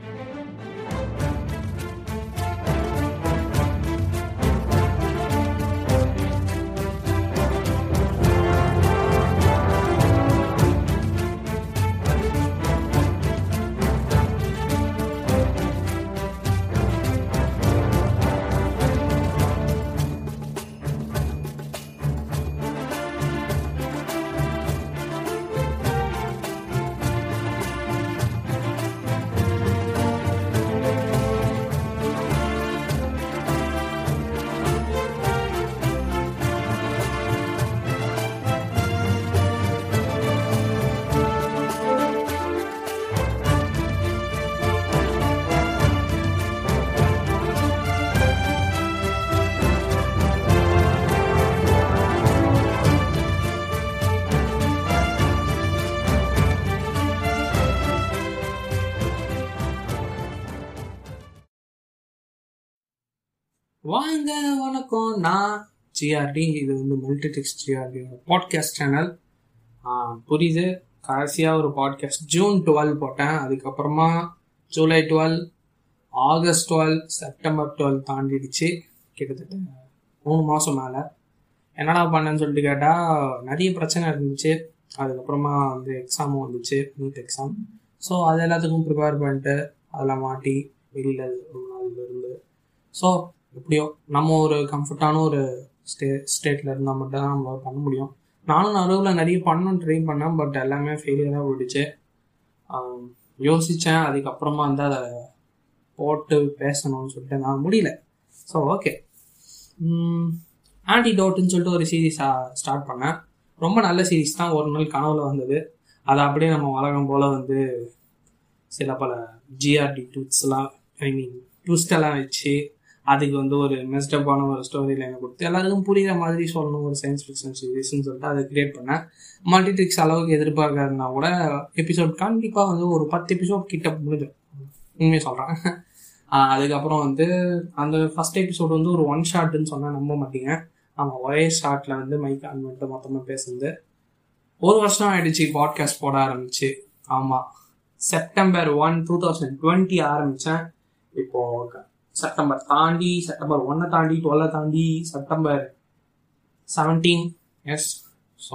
வாங்க வணக்கம் நான் ஜிஆர்டி இது வந்து மல்டிடெக்ஸ் ஜிஆர்டி பாட்காஸ்ட் சேனல் புரியுது கடைசியாக ஒரு பாட்காஸ்ட் ஜூன் டுவெல் போட்டேன் அதுக்கப்புறமா July twelve August twelve September twelve தாண்டிடுச்சு கிட்டத்தட்ட மூணு மாதம் மேலே என்னடா பண்ணேன்னு சொல்லிட்டு கேட்டால் நிறைய பிரச்சனை இருந்துச்சு அதுக்கப்புறமா வந்து எக்ஸாமும் வந்துச்சு நீட் எக்ஸாம் ஸோ அது எல்லாத்துக்கும் ப்ரிப்பேர் பண்ணிட்டு அதில் மாட்டி வெளியில் ரொம்ப நாள் இருந்து ஸோ எப்படியோ நம்ம ஒரு கம்ஃபர்டான ஒரு ஸ்டே ஸ்டேட்டில் இருந்தால் மட்டும் தான் நம்மளால் பண்ண முடியும் நானும் நடுவில் நிறைய பண்ணணும் ட்ரை பண்ணேன் பட் எல்லாமே ஃபெயிலியராக போயிடுச்சு யோசித்தேன் அதுக்கப்புறமா வந்து அதை போட்டு பேசணும்னு சொல்லிட்டு நான் முடியல ஸோ ஓகே ஆன்டிடோட்டுன்னு சொல்லிட்டு ஒரு சீரீஸ் ஸ்டார்ட் பண்ணேன் ரொம்ப நல்ல சீரீஸ் தான் ஒரு நாள் கனவுல வந்தது அதை அப்படியே நம்ம வழக்கம் போல் வந்து சில பல ஜிஆர்டி டூட்ஸ்லாம் ஐ மீன் ட்விஸ்டெல்லாம் வச்சு அதுக்கு வந்து ஒரு மெஸ்டப்பான ஒரு ஸ்டோரி லைனை கொடுத்து எல்லாருக்கும் புரியுற மாதிரி சொல்லணும் ஒரு சயின்ஸ் ஃபிக்ஷன் சீரீஸ்னு சொல்லிட்டு அதை கிரியேட் பண்ணேன் மல்டிட்ரிக்ஸ் அளவுக்கு எதிர்பார்க்காதுனா கூட எபிசோட் கண்டிப்பாக வந்து ஒரு பத்து எபிசோட் கிட்ட முடிஞ்சிடும் உண்மையை சொல்கிறேன் அதுக்கப்புறம் வந்து அந்த ஃபஸ்ட் எபிசோட் வந்து ஒரு ஒன் ஷாட்னு சொன்னால் நம்ப மாட்டீங்க ஆமாம் ஒரே ஷாட்டில் வந்து மைக் ஆன் பண்ணிட்டு மொத்தமாக பேசுனது ஒரு வருஷம் ஆயிடுச்சு பாட்காஸ்ட் போட ஆரம்பிச்சு ஆமாம் September one two thousand twenty ஆரம்பித்தேன் இப்போ செப்டம்பர் தாண்டி செப்டம்பர் ஒன்னை தாண்டி டுவெல்லை தாண்டி செப்டம்பர் செவன்டீன் எஸ் ஸோ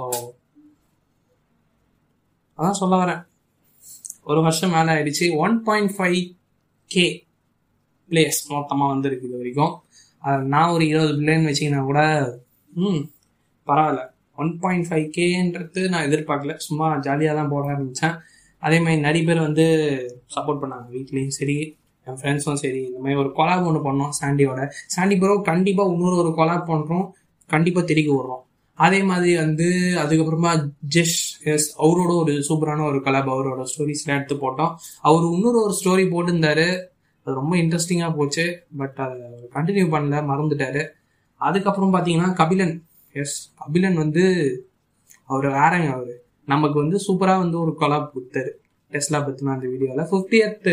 அதான் சொல்ல வரேன் ஒரு வருஷம் மேலே ஆயிடுச்சு one point five K plays மொத்தமாக வந்திருக்கு இது வரைக்கும் நான் ஒரு இருபது பில்லியன் வச்சிங்கன்னா கூட ம் பரவாயில்ல ஒன் பாயிண்ட் ஃபைவ் கேன்றது நான் எதிர்பார்க்கல சும்மா ஜாலியாக தான் போட ஆரம்பித்தேன் அதே மாதிரி நிறைய பேர் வந்து சப்போர்ட் பண்ணாங்க வீட்லேயும் சரி என் ஃப்ரெண்ட்ஸும் சரி இந்த மாதிரி ஒரு கொலாப் ஒன்று பண்ணோம் சாண்டியோட சாண்டி ப்ரோ கண்டிப்பாக இன்னொரு ஒரு கொலாப் பண்ணுறோம் கண்டிப்பாக தெரிய விடுறோம் அதே மாதிரி வந்து அதுக்கப்புறமா ஜெஷ் எஸ் அவரோட ஒரு சூப்பரான ஒரு கொலாப் அவரோட ஸ்டோரிஸ்லாம் எடுத்து போட்டோம் அவர் இன்னொரு ஒரு ஸ்டோரி போட்டிருந்தாரு அது ரொம்ப இன்ட்ரெஸ்டிங்காக போச்சு பட் அதை கண்டினியூ பண்ணல மறந்துட்டாரு அதுக்கப்புறம் பார்த்தீங்கன்னா கபிலன் எஸ் கபிலன் வந்து அவர் வேறங்க அவர் நமக்கு வந்து சூப்பராக வந்து ஒரு கொலாப் கொடுத்தாரு டெஸ்லா பற்றின அந்த வீடியோவில் ஃபிஃப்டியத்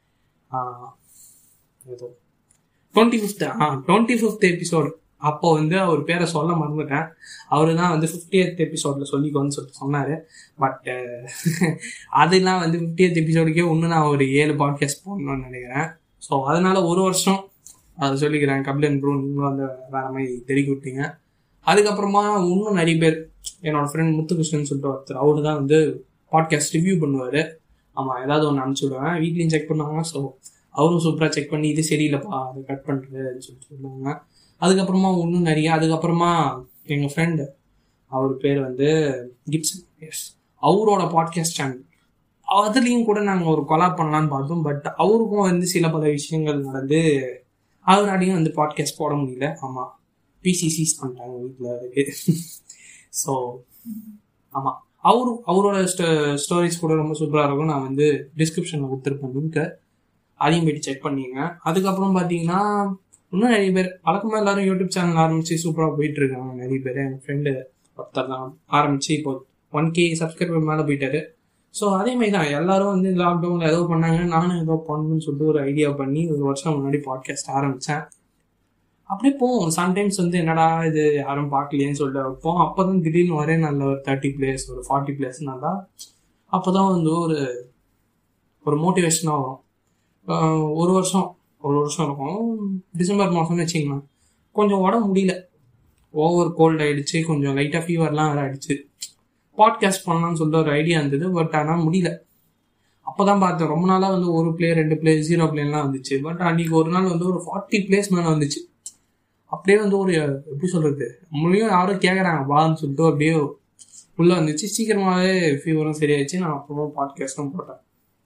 ஏதோ டுவெண்ட்டி ஃபிஃப்த் ஆ டுவெண்ட்டி ஃபிஃப்த் எபிசோடு அப்போ வந்து அவர் பேரை சொல்ல மறந்துட்டேன் அவரு தான் வந்து ஃபிஃப்டியத் எபிசோட்ல சொல்லிக்கோன்னு சொல்லிட்டு சொன்னார் பட் அதெல்லாம் வந்து ஃபிஃப்டியத் எபிசோடுக்கே ஒன்று நான் ஒரு ஏழு பாட்காஸ்ட் போடணும்னு நினைக்கிறேன் ஸோ அதனால ஒரு வருஷம் அதை சொல்லிக்கிறேன் கபிலன் ப்ரோ நீங்களும் அந்த வேற மாதிரி தெரிவிக்க விட்டீங்க அதுக்கப்புறமா இன்னும் நிறைய பேர் என்னோட ஃப்ரெண்ட் முத்துகிருஷ்ணன் சொல்லிட்டு ஒருத்தர் அவரு தான் வந்து பாட்காஸ்ட் ரிவ்யூ பண்ணுவார் ஆமாம் ஏதாவது ஒன்று அனுப்பிச்சி விடுவேன் வீட்லேயும் செக் பண்ணுவாங்க ஸோ அவரும் சூப்பராக செக் பண்ணி இது சரியில்லைப்பா அதை கட் பண்ணுறதுன்னு சொல்லிட்டு சொல்லுவாங்க அதுக்கப்புறமா இன்னும் நிறைய அதுக்கப்புறமா எங்கள் ஃப்ரெண்டு அவர் பேர் வந்து கிப்சன் எஸ் அவரோட பாட்காஸ்ட் சேனல் அதுலேயும் கூட நாங்கள் ஒரு கொலாப் பண்ணலான்னு பார்த்தோம் பட் அவருக்கும் வந்து சில பல விஷயங்கள் நடந்து அவராலையும் வந்து பாட்காஸ்ட் போட முடியல ஆமாம் பிசி சீஸ் பண்ணிட்டாங்க வீட்டில் இருக்கு ஸோ ஆமாம் அவரு அவரோட ஸ்டோரிஸ் கூட ரொம்ப சூப்பராக இருக்கும் நான் வந்து டிஸ்கிரிப்ஷனில் கொடுத்துருப்பேன் லிங்க்கு அதையும் போயிட்டு செக் பண்ணிங்க அதுக்கப்புறம் பார்த்தீங்கன்னா இன்னும் நிறைய பேர் வழக்கமாக எல்லாரும் யூடியூப் சேனல் ஆரம்பிச்சு சூப்பராக போயிட்டு இருக்காங்க நிறைய பேர் என் ஃப்ரெண்டு ஒருத்தர் தான் ஆரம்பிச்சு இப்போ ஒன் கே சப்ஸ்கிரைபர் மேலே போயிட்டாரு ஸோ அதே மாதிரி தான் எல்லாரும் வந்து லாக்டவுனில் ஏதோ பண்ணாங்க நானும் ஏதோ பண்ணணும்னு சொல்லிட்டு ஒரு ஐடியா பண்ணி ஒரு வருஷம் முன்னாடி பாட்காஸ்ட் ஆரம்பித்தேன் அப்படியே போவோம் சம்டைம்ஸ் வந்து என்னடா இது யாரும் பார்க்கலையேன்னு சொல்லிட்டு வைப்போம் அப்போ தான் திடீர்னு ஒரே நல்ல ஒரு தேர்ட்டி பிளேஸ் ஒரு ஃபார்ட்டி பிளேஸ்னா தான் அப்போ தான் வந்து ஒரு ஒரு மோட்டிவேஷனாக வரும் ஆஹ் ஒரு வருஷம் ஒரு வருஷம் இருக்கும் டிசம்பர் மாதம்னு வச்சிங்களேன் கொஞ்சம் உடம்பு முடியல ஓவர் கோல்ட் ஆயிடுச்சு கொஞ்சம் லைட்டாக ஃபீவர்லாம் வேறு ஆயிடுச்சு பாட்காஸ்ட் பண்ணலாம்னு சொல்லிட்டு ஒரு ஐடியா இருந்தது பட் ஆனால் முடியல அப்போதான் பார்த்தேன் ரொம்ப நாளாக வந்து ஒரு பிளே ரெண்டு பிளே ஜீரோ பிளேலாம் வந்துச்சு பட் அன்னைக்கு ஒரு நாள் வந்து ஒரு ஃபார்ட்டி பிளேஸ் மேலே வந்துச்சு அப்படியே வந்து ஒரு எப்படி சொல்றது நம்மளையும் யாரும் கேட்குறாங்க வான்னு சொல்லிட்டு அப்படியே உள்ள வந்துச்சு சீக்கிரமாகவே ஃபீவரும் சரியாயிடுச்சு நான் அப்புறம் பாட்காஸ்ட்டும் போட்டேன்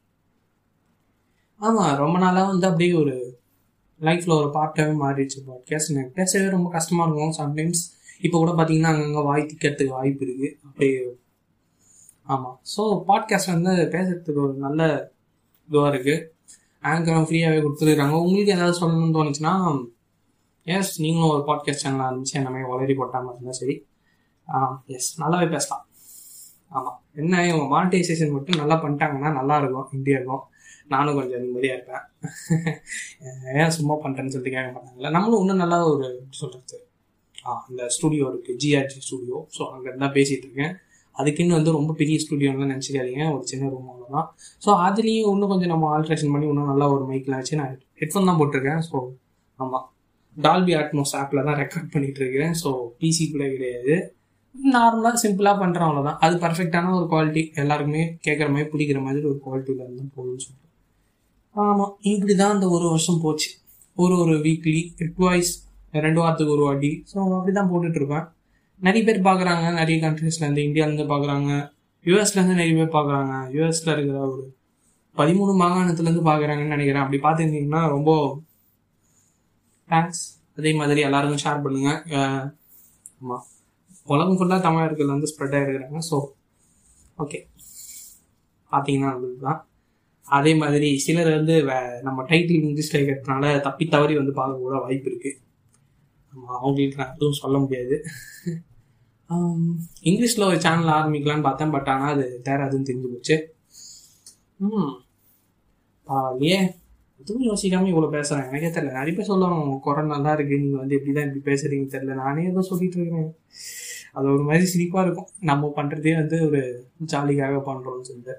ஆமாம் ரொம்ப நாளாக வந்து அப்படியே ஒரு லைஃப்பில் ஒரு பார்ட்டாகவே மாறிடுச்சு பாட்காஸ்ட் எனக்கு பேசவே ரொம்ப கஷ்டமாக இருக்கும் சம்டைம்ஸ் இப்போ கூட பார்த்தீங்கன்னா அங்கங்கே வாய் திக்கிறதுக்கு வாய்ப்பு இருக்குது அப்படியே ஆமாம் ஸோ பாட்காஸ்ட் வந்து பேசுறதுக்கு ஒரு நல்ல இதுவாக இருக்குது ஆங்கரும் ஃப்ரீயாகவே கொடுத்துருக்காங்க உங்களுக்கு ஏதாவது சொல்லணும்னு தோணுச்சுன்னா எஸ் நீங்களும் ஒரு பாட்காஸ்ட் சேனல் ஆரம்பிச்சு என்ன மாதிரி வளரி போட்டாமல் இருந்தால் சரி எஸ் நல்லாவே பேசலாம் ஆமாம் என்ன இவங்க மானிட்டைசேஷன் மட்டும் நல்லா பண்ணிட்டாங்கன்னா நல்லா இருக்கும் இந்தியாவுக்கும் நானும் கொஞ்சம் நிம்மதியாக இருப்பேன் ஏன் சும்மா பண்ணுறேன்னு சொல்லிட்டு கேட்க மாட்டாங்கல்ல நம்மளும் இன்னும் நல்லா ஒரு எப்படி சொல்கிறது ஆ இந்த ஸ்டூடியோ இருக்குது ஜிஆர்ஜி ஸ்டூடியோ ஸோ அங்கே தான் பேசிகிட்டு இருக்கேன் அதுக்குன்னு வந்து ரொம்ப பெரிய ஸ்டூடியோலாம் நினச்சிக்காதீங்க ஒரு சின்ன ரூம் அவ்வளோதான் ஸோ அதுலேயும் இன்னும் கொஞ்சம் நம்ம ஆல்ட்ரேஷன் பண்ணி இன்னும் நல்லா ஒரு மைக்கில் வச்சு நான் ஹெட்ஃபோன் தான் போட்டிருக்கேன் ஸோ ஆமாம் டால்பி ஆட்மோஸ் ஆப்பில் தான் ரெக்கார்ட் பண்ணிட்டு இருக்கிறேன் ஸோ பிசி கூட கிடையாது நார்மலாக சிம்பிளாக பண்ணுறேன் அவ்வளோதான் அது பர்ஃபெக்டான ஒரு குவாலிட்டி எல்லாருக்குமே கேட்குற மாதிரி பிடிக்கிற மாதிரி ஒரு குவாலிட்டியில் இருந்து போகுதுன்னு சொல்லுவேன் ஆமாம் இப்படி தான் அந்த ஒரு வருஷம் போச்சு ஒரு ஒரு வீக்லி டுவைஸ் ரெண்டு வாரத்துக்கு ஒரு வாட்டி ஸோ அப்படி தான் போட்டுட்ருப்பேன் நிறைய பேர் பார்க்குறாங்க நிறைய கண்ட்ரீஸ்லேருந்து இந்தியாவிலேருந்து பார்க்குறாங்க யூஎஸ்லேருந்து நிறைய பேர் பார்க்குறாங்க யூஎஸில் இருக்கிற ஒரு பதிமூணு மாகாணத்துலேருந்து பார்க்குறாங்கன்னு நினைக்கிறேன் அப்படி பார்த்துருந்தீங்கன்னா ரொம்ப தேங்க்ஸ் அதே மாதிரி எல்லாருக்கும் ஷேர் பண்ணுங்கள் ஆமாம் உலகம் ஃபுல்லாக தமிழர்கள் வந்து ஸ்ப்ரெட் ஆகிருக்கிறாங்க ஸோ ஓகே பார்த்தீங்கன்னா அதுதான் அதே மாதிரி சிலர் வந்து நம்ம டைட்டில் இங்கிலீஷில் இருக்கிறதுனால தப்பி தவறி வந்து பார்க்க கூட வாய்ப்பு இருக்குது ஆமாம் அவங்களுக்கு நான் எதுவும் சொல்ல முடியாது இங்கிலீஷில் ஒரு சேனல் ஆரம்பிக்கலான்னு பார்த்தேன் பட் ஆனால் அது தேராதுன்னு தெரிஞ்சு போச்சு ம் பரவாயில்லையே எதுவும் யோசிக்காமல் இவ்வளோ பேசுகிறேன் எனக்கே தெரியல நிறைய பேர் சொல்லுவாங்க குறை நல்லா இருக்கு நீங்கள் வந்து எப்படி தான் இப்படி பேசுறீங்க தெரியல நானே ஏதோ சொல்லிட்டு இருக்கிறேன் அது ஒரு மாதிரி சிரிப்பாக இருக்கும் நம்ம பண்ணுறதே வந்து ஒரு ஜாலிக்காக பண்ணுறோம்னு சொல்லிட்டு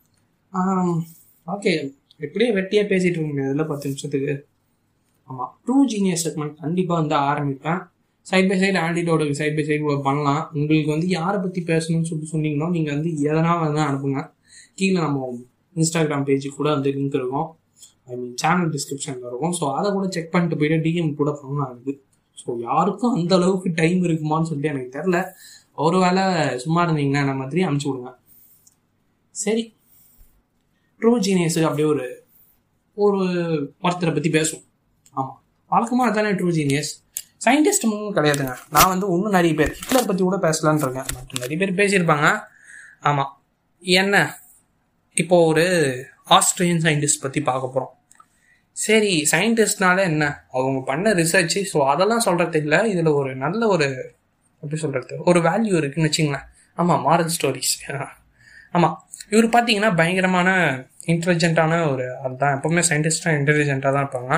ஓகே எப்படியே வெட்டியாக பேசிகிட்டு இருக்க முடியாதுல்ல பத்து நிமிஷத்துக்கு ஆமாம் டூ ஜீனியர் செக்மெண்ட் கண்டிப்பாக வந்து ஆரம்பிப்பேன் சைட் பை சைடு ஆண்டிடோட சைட் பை சைடு பண்ணலாம் உங்களுக்கு வந்து யாரை பற்றி பேசணும்னு சொல்லிட்டு சொன்னீங்கன்னா நீங்கள் வந்து எதனா வந்து அனுப்புங்க கீழே நம்ம இன்ஸ்டாகிராம் பேஜுக்கு கூட வந்து லிங்க் இருக்கும் ஐ மீன் சேனல் டிஸ்கிரிப்ஷனில் இருக்கும் ஸோ அதை கூட செக் பண்ணிட்டு போயிட்டு டிஎம் கூட பண்ணலாம் இருக்குது ஸோ யாருக்கும் அந்த அளவுக்கு டைம் இருக்குமான்னு சொல்லிட்டு எனக்கு தெரில ஒரு வேளை சும்மா இருந்தீங்கன்னா அந்த மாதிரி அனுப்பிச்சி விடுங்க சரி ட்ரூ ஜீனியஸு அப்படியே ஒரு ஒரு ஒருத்தரை பற்றி பேசுவோம் ஆமாம் வழக்கமாக அதுதானே ட்ரூ ஜீனியஸ் சயின்டிஸ்ட் மட்டும் கிடையாதுங்க நான் வந்து இன்னும் நிறைய பேர் ஹிட்லர் பற்றி கூட பேசலான் இருக்கேன் பட் நிறைய பேர் பேசியிருப்பாங்க ஆமாம் என்ன இப்போ ஒரு ஆஸ்திரேலியன் சயின்டிஸ்ட் பற்றி பார்க்க போகிறோம் சரி சயின்டிஸ்ட்னால என்ன அவங்க பண்ண ரிசர்ச் ஸோ அதெல்லாம் சொல்கிறது இல்லை இதில் ஒரு நல்ல ஒரு எப்படி சொல்கிறது ஒரு வேல்யூ இருக்குன்னு வச்சுங்களேன் ஆமாம் மாரல் ஸ்டோரிஸ் ஆமாம் இவர் பார்த்தீங்கன்னா பயங்கரமான இன்டெலிஜென்ட்டான ஒரு அதுதான் எப்போவுமே சயின்டிஸ்டாக இன்டெலிஜென்ட்டாக தான் இருப்பாங்க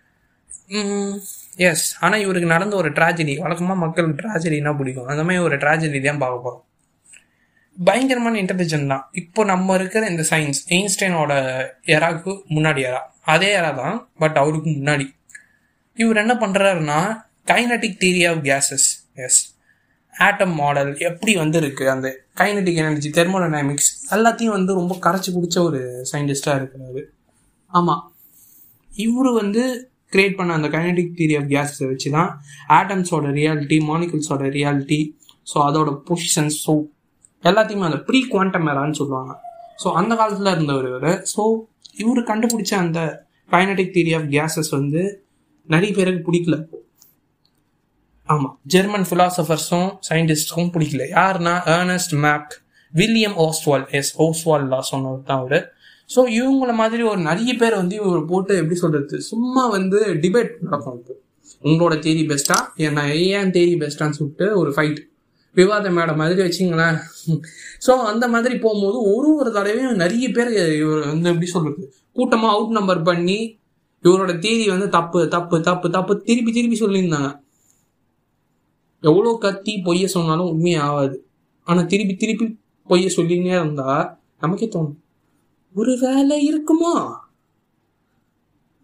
எஸ் ஆனால் இவருக்கு நடந்த ஒரு ட்ராஜடி வழக்கமாக மக்களுக்கு ட்ராஜடினா பிடிக்கும் அந்த மாதிரி ஒரு ட்ராஜடி தான் பார்க்க போகிறோம் பயங்கரமான இன்டெலிஜென்ட் தான் இப்போ நம்ம இருக்கிற இந்த சயின்ஸ் எயின்ஸ்டைனோட எராக்கு முன்னாடி எரா அதே எரா தான் பட் அவருக்கு முன்னாடி இவர் என்ன பண்ணுறாருன்னா kinetic theory of gases yes atom model எப்படி வந்து இருக்கு அந்த கைனட்டிக் எனர்ஜி தெர்மோடைனாமிக்ஸ் எல்லாத்தையும் வந்து ரொம்ப கரைச்சி பிடிச்ச ஒரு சயின்டிஸ்டாக இருக்கிறாரு ஆமாம் இவர் வந்து கிரியேட் பண்ண அந்த கைனடிக் தியரி ஆஃப் கேஸஸை வச்சு தான் ஆட்டம்ஸோட ரியாலிட்டி மாலிகுல்ஸோட ரியாலிட்டி ஸோ அதோட பொசிஷன்ஸ் ஸோ எல்லாத்தையுமே அந்த ப்ரீ குவாண்டம் எரான்னு சொல்லுவாங்க ஸோ அந்த காலத்தில் இருந்தவர் இவர் ஸோ இவர் கண்டுபிடிச்ச அந்த கைனடிக் தியரி ஆஃப் கேஸஸ் வந்து நிறைய பேருக்கு பிடிக்கல ஆமாம் ஜெர்மன் ஃபிலாசபர்ஸும் சயின்டிஸ்டும் பிடிக்கல யாருன்னா Ernst Mach William Ostwald yes ஓஸ்வால்லா சொன்னவர் தான் அவர் ஸோ இவங்கள மாதிரி ஒரு நிறைய பேர் வந்து இவர் போட்டு எப்படி சொல்றது சும்மா வந்து டிபேட் நடக்கும் இப்போ உங்களோட தேரி பெஸ்ட்டா என்ன ஏன் தேரி பெஸ்ட்டான்னு சொல்லிட்டு ஒரு ஃபைட் விவாத மேடம் மாதிரி வச்சிங்களேன் ஸோ அந்த மாதிரி போகும்போது ஒரு ஒரு தடவையும் நிறைய பேர் இவர் வந்து எப்படி சொல்றது கூட்டமாக அவுட் நம்பர் பண்ணி இவரோட தேதி வந்து தப்பு தப்பு தப்பு தப்பு திருப்பி திருப்பி சொல்லியிருந்தாங்க எவ்வளோ கத்தி பொய்ய சொன்னாலும் உண்மையே ஆகாது ஆனால் திருப்பி திருப்பி பொய்ய சொல்லினே இருந்தா நமக்கே தோணும் ஒரு வேலை இருக்குமா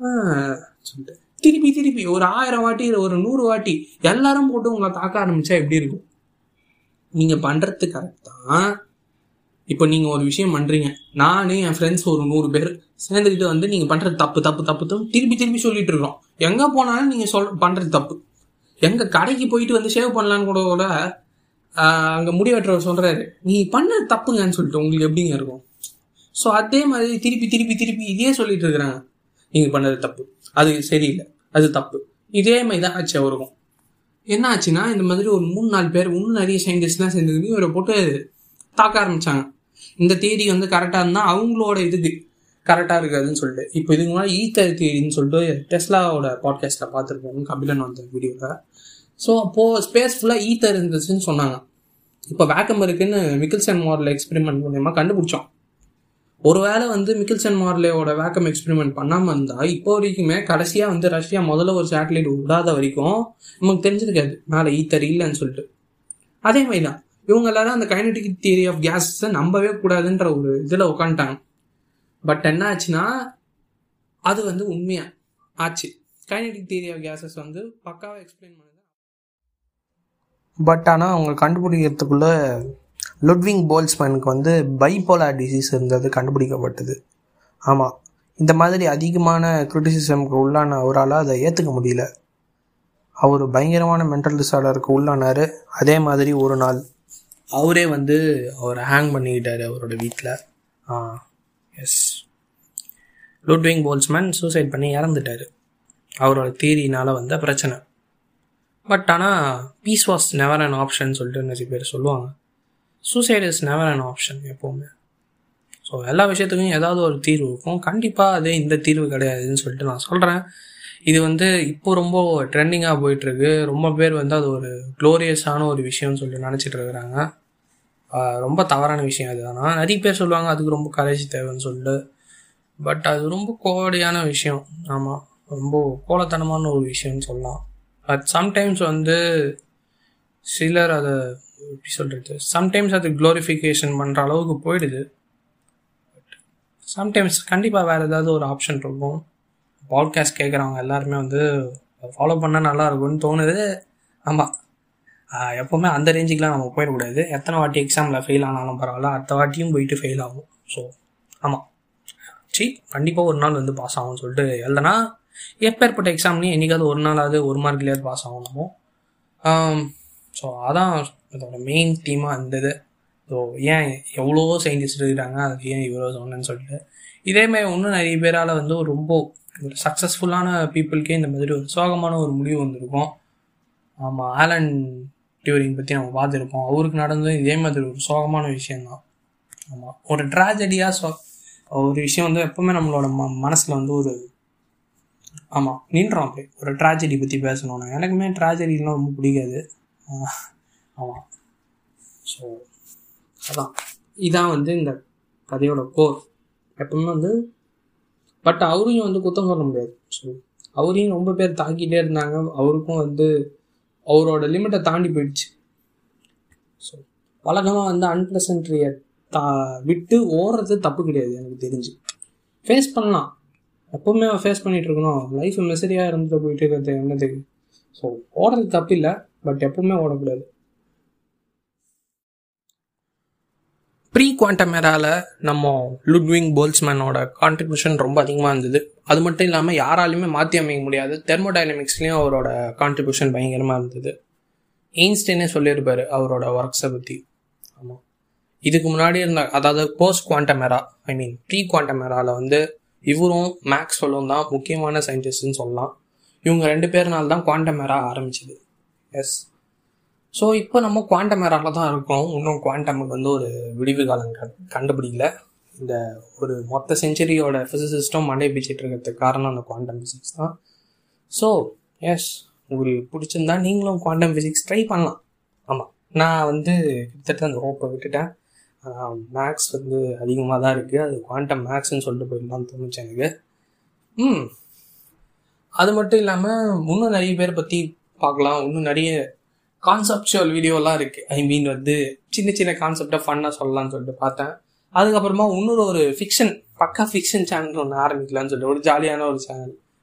சொல்லிட்டு திருப்பி திருப்பி ஒரு ஆயிரம் வாட்டி ஒரு நூறு வாட்டி எல்லாரும் போட்டு உங்களை தாக்க ஆரம்பிச்சா எப்படி இருக்கும் நீங்க பண்றது கரெக்ட் தான் இப்போ நீங்க ஒரு விஷயம் பண்றீங்க நானே என் ஃப்ரெண்ட்ஸ் ஒரு நூறு பேர் சேர்ந்துக்கிட்டு வந்து நீங்க பண்றது தப்பு தப்பு தப்பு தப்பு திருப்பி திருப்பி சொல்லிட்டு இருக்கோம் எங்க போனாலும் நீங்க சொல் பண்றது தப்பு எங்க கடைக்கு போயிட்டு வந்து சேவ் பண்ணலான்னு கூட கூட ஆஹ், அங்க முடி வெட்டுறவர் சொல்றாரு நீ பண்ணது தப்புங்கன்னு சொல்லிட்டு உங்களுக்கு எப்படிங்க இருக்கும் ஸோ அதே மாதிரி திருப்பி திருப்பி திருப்பி இதே சொல்லிட்டு இருக்கிறாங்க நீங்க பண்ணது தப்பு அது சரியில்லை அது தப்பு இதே மாதிரி தான் ஆச்சு அவருக்கும் என்ன ஆச்சுன்னா இந்த மாதிரி ஒரு மூணு நாலு பேர் இன்னும் நிறைய சயின்டிஸ்ட்லாம் சேர்ந்துக்கிட்டு இவரை போட்டு தாக்க ஆரம்பிச்சாங்க இந்த தேதி வந்து கரெக்டாக இருந்தால் அவங்களோட இதுக்கு கரெக்டாக இருக்காதுன்னு சொல்லிட்டு இப்போ இதுக்கு முன்னாடி ஈத்தர் தேதின்னு சொல்லிட்டு டெஸ்லாவோட பாட்காஸ்ட்டில் பார்த்துருப்போம் கபிலன் வந்த வீடியோவில் ஸோ அப்போது ஸ்பேஸ் ஃபுல்லாக ஈத்தர் இருந்துச்சுன்னு சொன்னாங்க இப்போ வேக்கம் இருக்குன்னு மிக்கில்சன் மாடல் எக்ஸ்பெரிமெண்ட் மூலயமா கண்டுபிடிச்சோம் ஒருவேளை வந்து மிக்கில்சன் மார்லேயோட வேக்கம் எக்ஸ்பெரிமெண்ட் பண்ணாமல் இருந்தால் இப்போ வரைக்குமே கடைசியாக வந்து ரஷ்யா முதல்ல ஒரு சேட்டலைட் விடாத வரைக்கும் நமக்கு தெரிஞ்சிருக்காது மேலே ஈத்தர் இல்லைன்னு சொல்லிட்டு அதே மாதிரி தான் இவங்க எல்லாரும் அந்த கைனடிக் தியரி ஆஃப் கேஸை நம்பவே கூடாதுன்ற ஒரு இதில் உட்காந்துட்டாங்க பட் என்ன ஆச்சுன்னா அது வந்து உண்மையா ஆச்சு கைனடிக் தியரி ஆஃப் கேஸஸ் வந்து பக்காவாக எக்ஸ்பிளைன் பண்ணுது பட் ஆனால் அவங்க கண்டுபிடிக்கிறதுக்குள்ள லுட்விங் போல்ஸ்மேனுக்கு வந்து பைபோலார் டிசீஸ் இருந்தது கண்டுபிடிக்கப்பட்டது ஆமாம் இந்த மாதிரி அதிகமான கிரிட்டிசிசம்க்கு உள்ளான அவரால் அதை ஏற்றுக்க முடியல அவர் பயங்கரமான மென்டல் டிசார்டருக்கு உள்ளானார் அதே மாதிரி ஒரு நாள் அவரே வந்து அவரை ஹேங் பண்ணிக்கிட்டாரு அவரோட வீட்டில் ஆ எஸ் லுட்விங் போல்ஸ்மேன் சூசைட் பண்ணி இறந்துட்டார் அவரோட தீரியினால் வந்த பிரச்சனை பட் ஆனால் peace was never an option சொல்லிட்டு நிறைய பேர் சொல்லுவாங்க suicide is never an option எப்போவுமே ஸோ எல்லா விஷயத்துக்கும் ஏதாவது ஒரு தீர்வு இருக்கும் கண்டிப்பாக அது இந்த தீர்வு கிடையாதுன்னு சொல்லிட்டு நான் சொல்கிறேன் இது வந்து இப்போ ரொம்ப ட்ரெண்டிங்காக போயிட்டுருக்கு ரொம்ப பேர் வந்து அது ஒரு க்ளோரியஸான ஒரு விஷயம்னு சொல்லிட்டு நினச்சிட்டு இருக்கிறாங்க ஆஹ் ரொம்ப தவறான விஷயம் அது ஆனால் நிறைய பேர் சொல்லுவாங்க அதுக்கு ரொம்ப கரேஜ் தேவைன்னு சொல்லிட்டு பட் அது ரொம்ப கோடையான விஷயம் ஆமாம் ரொம்ப கோலத்தனமான ஒரு விஷயம்னு சொல்லலாம் பட் சம்டைம்ஸ் வந்து சிலர் அதை எப்படி சொல்கிறது சம்டைம்ஸ் அது க்ளோரிஃபிகேஷன் பண்ணுற அளவுக்கு போயிடுது சம்டைம்ஸ் கண்டிப்பாக வேறு ஏதாவது ஒரு ஆப்ஷன் இருக்கும் பாட்காஸ்ட் கேட்குறவங்க எல்லாருமே வந்து ஃபாலோ பண்ணால் நல்லா இருக்கும்னு தோணுது ஆமாம் எப்போவுமே அந்த ரேஞ்சுக்கெலாம் நம்ம போயிடக்கூடாது எத்தனை வாட்டி எக்ஸாமில் ஃபெயில் ஆனாலும் பரவாயில்ல அடுத்த வாட்டியும் போயிட்டு ஃபெயில் ஆகும் ஸோ ஆமாம் சி கண்டிப்பாக ஒரு நாள் வந்து பாஸ் ஆகும்னு சொல்லிட்டு எழுதனா எப்பேற்பட்ட எக்ஸாம்லேயும் என்றைக்காவது ஒரு நாளாவது ஒரு மார்க்லேயாவது பாஸ் ஆகும் நம்ம ஸோ அதான் இதோட மெயின் தீமாக இருந்தது ஸோ ஏன் எவ்வளோ சயின்டிஸ்ட் இருக்கிறாங்க அது ஏன் இவ்வளோ சொன்னேன்னு சொல்லிட்டு இதேமாதிரி இன்னும் நிறைய பேரால் வந்து ஒரு ரொம்ப ஒரு சக்ஸஸ்ஃபுல்லான பீப்புளுக்கே இந்த மாதிரி ஒரு சோகமான ஒரு முடிவு வந்திருக்கும் ஆமாம் ஆலன் டியூரிங் பற்றி நம்ம பார்த்துருப்போம் அவருக்கு நடந்தது இதே மாதிரி ஒரு சோகமான விஷயந்தான் ஆமாம் ஒரு ட்ராஜடியாக சோ ஒரு விஷயம் வந்து எப்போவுமே நம்மளோட ம மனசில் வந்து ஒரு ஆமாம் நின்றோம் அப்படி ஒரு ட்ராஜடி பற்றி பேசணும்னா எனக்குமே ட்ராஜடிலாம் ரொம்ப பிடிக்காது ஆமாம் ஸோ அதான் இதான் வந்து இந்த கதையோட கோர் எப்பவுமே வந்து பட் அவரையும் வந்து குத்தம் சொல்ல முடியாது ஸோ அவரையும் ரொம்ப பேர் தாக்கிட்டே இருந்தாங்க அவருக்கும் வந்து அவரோட லிமிட்டை தாண்டி போயிடுச்சு ஸோ வழக்கமாக வந்து அன்பிளசன்ட்ரியை தா விட்டு ஓடுறது தப்பு கிடையாது எனக்கு தெரிஞ்சு ஃபேஸ் பண்ணலாம் எப்போவுமே ஃபேஸ் பண்ணிட்டு இருக்கணும் லைஃப் மெசரியாக இருந்துட்டு போயிட்டு இருக்கிறது என்னதுக்கு ஸோ ஓடுறது தப்பு இல்லை பட் எப்பவுமே ஓடக்கூடாது ப்ரீ குவாண்டம் ஏரால நம்ம லுட்விங் போல்ஸ்மேனோட கான்ட்ரிபியூஷன் ரொம்ப அதிகமாக இருந்தது அது மட்டும் இல்லாமல் யாராலையுமே மாற்றி அமைக்க முடியாது தெர்மோடைனமிக்ஸ்லேயும் அவரோட கான்ட்ரிபியூஷன் பயங்கரமாக இருந்தது எயின்ஸ்டைனே சொல்லியிருப்பார் அவரோட ஒர்க்ஸை பற்றி ஆமாம் இதுக்கு முன்னாடி இருந்த அதாவது post quantum era I mean pre quantum எராவில் வந்து இவரும் மேக்ஸ்வெல்லும் தான் முக்கியமான சயின்டிஸ்ட்னு சொல்லலாம் இவங்க ரெண்டு பேர்னால தான் குவாண்டம் எரா ஆரம்பிச்சது எஸ் ஸோ இப்போ நம்ம குவாண்டம் எரால தான் இருக்கோம் இன்னும் குவாண்டமுக்கு வந்து ஒரு விடிவு காலம் கண் கண்டுபிடிக்கல இந்த ஒரு மொத்த செஞ்சுரியோட ஃபிசிசிஸ்ட்டும் மண்டை பிச்சுட்டு இருக்கிறதுக்கு காரணம் அந்த குவாண்டம் ஃபிசிக்ஸ் தான் ஸோ எஸ் உங்களுக்கு பிடிச்சிருந்தா நீங்களும் குவாண்டம் ஃபிசிக்ஸ் ட்ரை பண்ணலாம் ஆமாம் நான் வந்து கிட்டத்தட்ட அந்த ஹோப்பை விட்டுட்டேன் மேக்ஸ் வந்து அதிகமாக தான் இருக்குது அது குவாண்டம் மேக்ஸ்ன்னு சொல்லிட்டு போயிடலாம்னு தோணுச்சு எனக்கு ம் அது மட்டும் இல்லாமல் இன்னும் நிறைய பேர் பற்றி பார்க்கலாம் இன்னும் நிறைய கான்செப்டுவல் வீடியோலாம் இருக்குது ஐ மீன் வந்து சின்ன சின்ன கான்செப்டை ஃபன்னாக சொல்லலாம்னு சொல்லிட்டு பார்த்தேன் அதுக்கப்புறமா இன்னொரு ஒரு ஃபிக்ஷன் பக்கா ஃபிக்ஷன் சேனல் ஒன்று ஆரம்பிக்கலாம்னு சொல்லிட்டு ஒரு ஜாலியான ஒரு சேனல்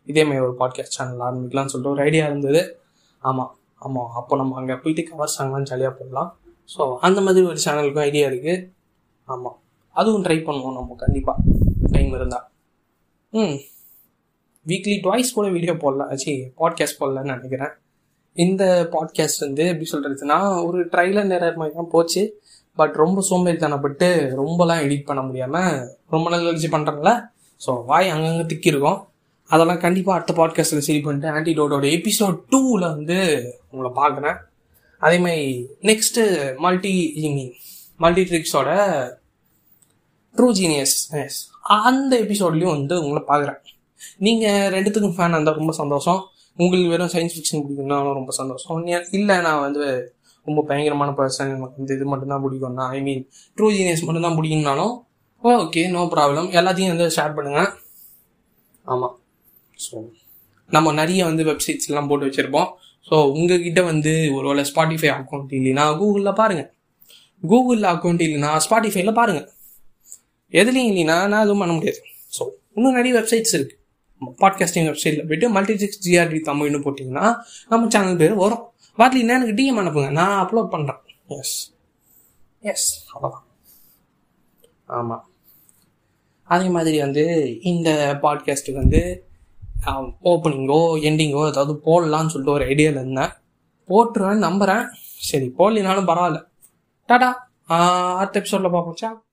இதேமாதிரி ஒரு பாட்காஸ்ட் சேனல் ஆரம்பிக்கலாம்னு சொல்லிட்டு ஒரு ஐடியா இருந்தது ஆமாம் ஆமாம் அப்போ நம்ம அங்கே போயிட்டு கவர் சாங்லாம் ஜாலியாக போடலாம் ஸோ அந்த மாதிரி ஒரு சேனலுக்கும் ஐடியா இருக்குது ஆமாம் அதுவும் ட்ரை பண்ணுவோம் நம்ம கண்டிப்பாக டைம் இருந்தால் ம் வீக்லி ட்வைஸ் கூட வீடியோ போடலாம் சி பாட்காஸ்ட் போடலான்னு நினைக்கிறேன் இந்த பாட்காஸ்ட் வந்து எப்படி சொல்கிறதுனா ஒரு ட்ரைலர் நேரம் மாதிரி தான் போச்சு பட் ரொம்ப சோம்பேறித்தனப்பட்டு ரொம்பலாம் எடிட் பண்ண முடியாமல் ரொம்ப நாள் கழிச்சு பண்ணுறேன்ல ஸோ வாய் அங்கங்கே திக்கிருக்கோம் அதெல்லாம் கண்டிப்பாக அடுத்த பாட்காஸ்ட்டில் சரி பண்ணிட்டு ஆன்டிடோட்டோட எபிசோட் டூவில் வந்து உங்களை பார்க்குறேன் அதேமாதிரி நெக்ஸ்ட்டு மல்டி மீன் மல்டி ட்ரிக்ஸோட ட்ரூ ஜீனியஸ் எஸ் அந்த எபிசோட்லேயும் வந்து உங்களை பார்க்குறேன் நீங்கள் ரெண்டுத்துக்கும் ஃபேன் இருந்தால் ரொம்ப சந்தோஷம் உங்களுக்கு வெறும் சயின்ஸ் ஃபிக்ஷன் பிடிக்கும்னாலும் ரொம்ப சந்தோஷம் இல்லை நான் வந்து ரொம்ப பயங்கரமான பர்சன் எனக்கு வந்து இது மட்டும்தான் பிடிக்கும்னா ஐ மீன் ட்ரூ ஜீனியஸ் மட்டும்தான் பிடிக்கும்னாலும் ஓகே நோ ப்ராப்ளம் எல்லாத்தையும் வந்து ஷேர் பண்ணுங்கள் ஆமாம் ஸோ நம்ம நிறைய வந்து வெப்சைட்ஸ்லாம் போட்டு வச்சுருப்போம் ஸோ உங்ககிட்ட வந்து ஒரு வேளை ஸ்பாட்டிஃபை அக்கௌண்ட் இல்லைன்னா கூகுளில் பாருங்கள் கூகுளில் அக்கௌண்ட் இல்லைன்னா ஸ்பாட்டிஃபைல பாருங்கள் எதுலேயும் இல்லைன்னா நான் எதுவும் பண்ண முடியாது ஸோ இன்னும் நிறைய வெப்சைட்ஸ் இருக்குது பாட்காஸ்டிங் வெப்சைட்டில் போயிட்டு மல்டி சிக்ஸ் ஜிஆர்டி தமிழ்னு போட்டிங்கன்னா நம்ம சேனல் பேர் வரும் வரலீங்கன்னா எனக்கு டிஎம் அனுப்புங்க நான் அப்லோட் பண்ணுறேன் எஸ் எஸ் அவ்வளோதான் ஆமாம் அதே மாதிரி வந்து இந்த பாட்காஸ்ட்டுக்கு வந்து ஓப்பனிங்கோ எண்டிங்கோ ஏதாவது போடலான்னு சொல்லிட்டு ஒரு ஐடியாவில் இருந்தேன் போட்டுருவேன்னு நம்புகிறேன் சரி போடலினாலும் பரவாயில்ல டாடா அடுத்த எபிசோடில் பார்ப்போம்